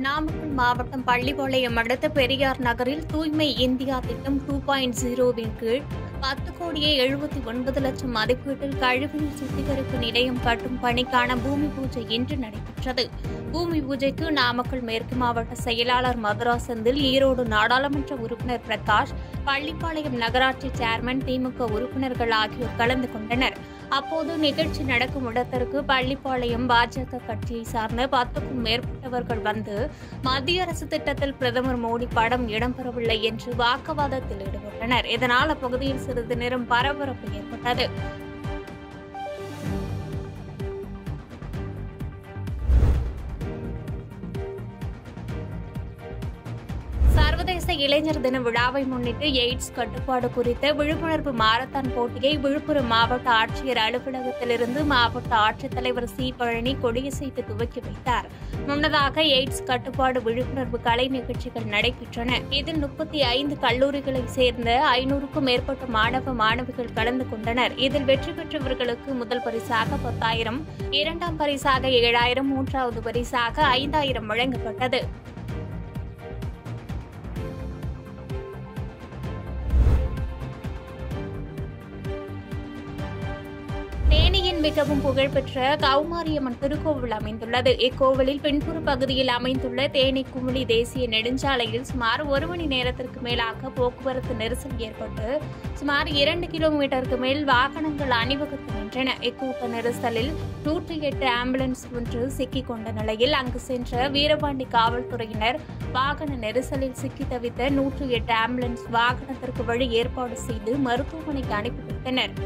நாமக்கல் மாவட்டம் பள்ளிப்பாளையம் அடுத்த பெரியார் நகரில் தூய்மை இந்தியா திட்டம் டூ பாயிண்ட் ஜீரோவின் கீழ் பத்து கோடியே எழுபத்தி ஒன்பது லட்சம் மதிப்பீட்டில் கழிவுநீர் சுத்திகரிப்பு நிலையம் கட்டும் பணிக்கான பூமி பூஜை இன்று நடைபெற்றது பூமி பூஜைக்கு நாமக்கல் மேற்கு மாவட்ட செயலாளர் மதுரா செந்தில் ஈரோடு நாடாளுமன்ற உறுப்பினர் பிரகாஷ் பள்ளிப்பாளையம் நகராட்சி சேர்மன் திமுக உறுப்பினர்கள் ஆகியோர் கலந்து கொண்டனர் அப்போது நிகழ்ச்சி நடக்கும் இடத்திற்கு பள்ளிப்பாளையம் பாஜக கட்சியை சார்ந்த பத்துக்கும் மேற்பட்டவர்கள் வந்து மத்திய அரசு திட்டத்தில் பிரதமர் மோடி படம் இடம்பெறவில்லை என்று வாக்குவாதத்தில் ஈடுபட்டனர் இதனால் அப்பகுதியில் சிறிது நேரம் பரபரப்பு ஏற்பட்டது சர்வதேச இளைஞர் தின விழாவை முன்னிட்டு எய்ட்ஸ் கட்டுப்பாடு குறித்த விழிப்புணர்வு மாரத்தான் போட்டியை விழுப்புரம் மாவட்ட ஆட்சியர் அலுவலகத்திலிருந்து மாவட்ட ஆட்சித்தலைவர் சி பழனி கொடியசைத்து துவக்கி வைத்தார் முன்னதாக எய்ட்ஸ் கட்டுப்பாடு விழிப்புணர்வு கலை நிகழ்ச்சிகள் நடைபெற்றன இதில் முப்பத்தி ஐந்து கல்லூரிகளைச் சேர்ந்த ஐநூறுக்கும் மேற்பட்ட மாணவ மாணவிகள் கலந்து கொண்டனர் இதில் வெற்றி பெற்றவர்களுக்கு முதல் பரிசாக பத்தாயிரம் இரண்டாம் பரிசாக ஏழாயிரம் மூன்றாவது பரிசாக ஐந்தாயிரம் வழங்கப்பட்டது தேனியின் மிகவும் புகழ்பெற்ற கௌமாரியம்மன் திருக்கோவில் அமைந்துள்ளது இக்கோவிலில் பின்புற பகுதியில் அமைந்துள்ள தேனி குமிழி தேசிய நெடுஞ்சாலையில் சுமார் ஒரு மணி நேரத்திற்கு மேலாக போக்குவரத்து நெரிசல் ஏற்பட்டு சுமார் இரண்டு கிலோமீட்டருக்கு மேல் வாகனங்கள் அணிவகுத்து நின்றன இக்கூட்ட நெரிசலில் நூற்றி எட்டு ஆம்புலன்ஸ் ஒன்று சிக்கிக் கொண்ட நிலையில் அங்கு சென்ற வீரபாண்டி காவல்துறையினர் வாகன நெரிசலில் சிக்கி தவித்த நூற்றி எட்டு ஆம்புலன்ஸ் வாகனத்திற்கு வழி ஏற்பாடு செய்து மருத்துவமனைக்கு அனுப்பி வைத்தனர்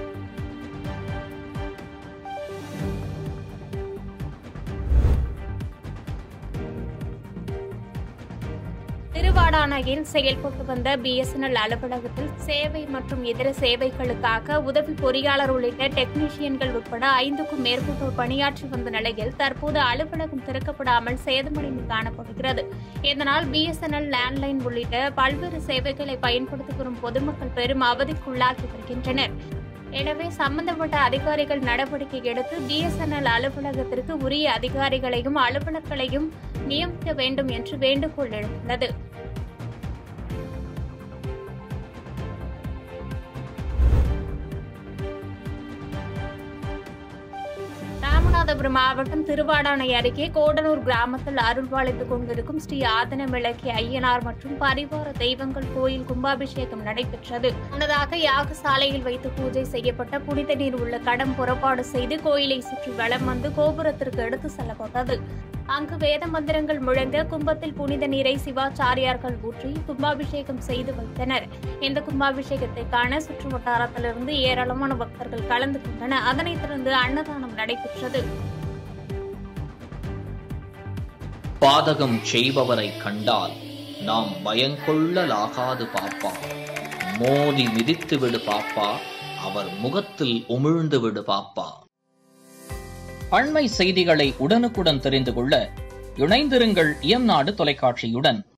திருவாடானையில் செயல்பட்டு வந்த பிஎஸ்என்எல் அலுவலகத்தில் சேவை மற்றும் இதர சேவைகளுக்காக உதவி பொறியாளர் உள்ளிட்ட டெக்னீஷியன்கள் உட்பட ஐந்துக்கும் மேற்பட்டோர் பணியாற்றி வந்த நிலையில் தற்போது அலுவலகம் திறக்கப்படாமல் சேதமடைந்து காணப்படுகிறது இதனால் பிஎஸ்என்எல் லேண்ட்லைன் உள்ளிட்ட பல்வேறு சேவைகளை பயன்படுத்தி வரும் பொதுமக்கள் பெரும் அவதிக்குள்ளாகி வருகின்றனர் எனவே சம்பந்தப்பட்ட அதிகாரிகள் நடவடிக்கை எடுத்து பிஎஸ்என்எல் அலுவலகத்திற்கு உரிய அதிகாரிகளையும் அலுவலர்களையும் நியமிக்க வேண்டும் என்று வேண்டுகோள் எழுந்துள்ளது ராமநாதபுரம் மாவட்டம் திருவாடானை அருகே கோடனூர் கிராமத்தில் அருள்வாளித்துக் கொண்டிருக்கும் ஸ்ரீ ஆதன விளக்கி ஐயனார் மற்றும் பரிவார தெய்வங்கள் கோயில் கும்பாபிஷேகம் நடைபெற்றது முன்னதாக யாகசாலையில் வைத்து பூஜை செய்யப்பட்ட புனித நீர் உள்ள கடம் புறப்பாடு செய்து கோயிலை சுற்றி வலம் வந்து கோபுரத்திற்கு எடுத்து செல்லப்பட்டது அங்கு வேத மந்திரங்கள் முழங்க கும்பத்தில் புனித நீரை சிவாச்சாரியார்கள் ஊற்றி கும்பாபிஷேகம் செய்து வைத்தனர் இந்த கும்பாபிஷேகத்தை காண சுற்று வட்டாரத்திலிருந்து ஏராளமான பக்தர்கள் கலந்து கொண்டனர் அதனைத் தொடர்ந்து அன்னதானம் நடைபெற்றது பாதகம் செய்பவரை கண்டால் நாம் பயங்கொள்ளலாகாது பாப்பா மோதி மிதித்து விடு பாப்பா அவர் முகத்தில் உமிழ்ந்து விடு பாப்பா அண்மை செய்திகளை உடனுக்குடன் தெரிந்து கொள்ள இணைந்திருங்கள் இயம்நாடு தொலைக்காட்சியுடன்